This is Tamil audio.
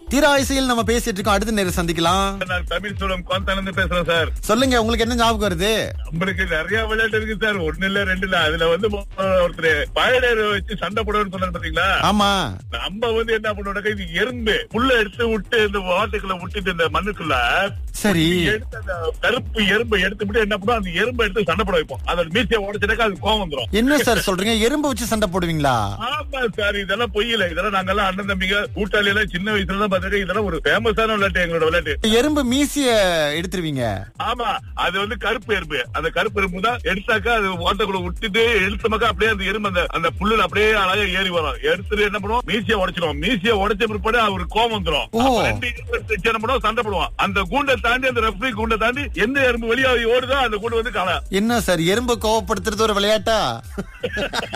தீராயிசையில் நம்ம பேசிட்டு இருக்கோம் அடுத்த நேரம் சந்திக்கலாம் நான் தமிழ் சூழம் கோந்தானந்து பேசுறேன் சார் சொல்லுங்க உங்களுக்கு என்ன ஞாபகம் வருது நம்மளுக்கு நிறைய விளையாட்டு இருக்கு சார் ஒண்ணு இல்ல ரெண்டு இல்ல அதுல வந்து ஒருத்தர் பயடர் வச்சு சண்டை போடுவேன்னு சொன்னாரு பாத்தீங்களா ஆமா நம்ம வந்து என்ன பண்ணுவோம் இது எறும்பு புல்ல எடுத்து விட்டு இந்த வாட்டுக்குள்ள விட்டுட்டு இந்த மண்ணுக்குள்ள சரி எடுத்து அந்த கருப்பு எறும்பை எடுத்து விட்டு என்ன பண்ணுவோம் அந்த எறும்பை எடுத்து சண்டை போட வைப்போம் அதோட மீசையை உடச்சிட்டாக்கா அது கோவம் வந்துரும் என்ன சார் சொல்றீங்க எறும்பு வச்சு சண்டை போடுவீங்களா ஆமா சார் இதெல்லாம் பொய்யில இதெல்லாம் நாங்கெல்லாம் அண்ணன் தம்பிங்க கூட்டாளி எல்லாம் சின்ன வயசுல தான் பாத்துட்டு இதெல்லாம் ஒரு ஃபேமஸான விளையாட்டு எங்களோட விளையாட்டு எறும்பு மீசிய எடுத்துருவீங்க ஆமா அது வந்து கருப்பு எறும்பு அந்த கருப்பு எறும்பு தான் எடுத்தாக்கா அது ஓட்டக்குள்ள விட்டுட்டு எடுத்தமாக்கா அப்படியே அந்த எறும்பு அந்த அந்த புல்லுல அப்படியே அழகா ஏறி வரும் எடுத்துட்டு என்ன பண்ணுவோம் மீசிய உடைச்சிடும் மீசிய உடைச்ச பிற்பாடு அவருக்கு கோவம் வந்துரும் ஓ. அப்ப ரெண்டு எறும்பு எடுத்து வச்சு என்ன பண்ணுவோம் சண்டை போடுவோம் அந்த கூண்டை தாண்டி அந்த ரெஃப்ரி கூண்டை தாண்டி எந்த எறும்பு வெளியே ஓடுதோ அந்த கூண்டு வந்து காலம் என்ன சார் எறும்பு கோவப்படுத்துறது ஒரு விளையாட்டா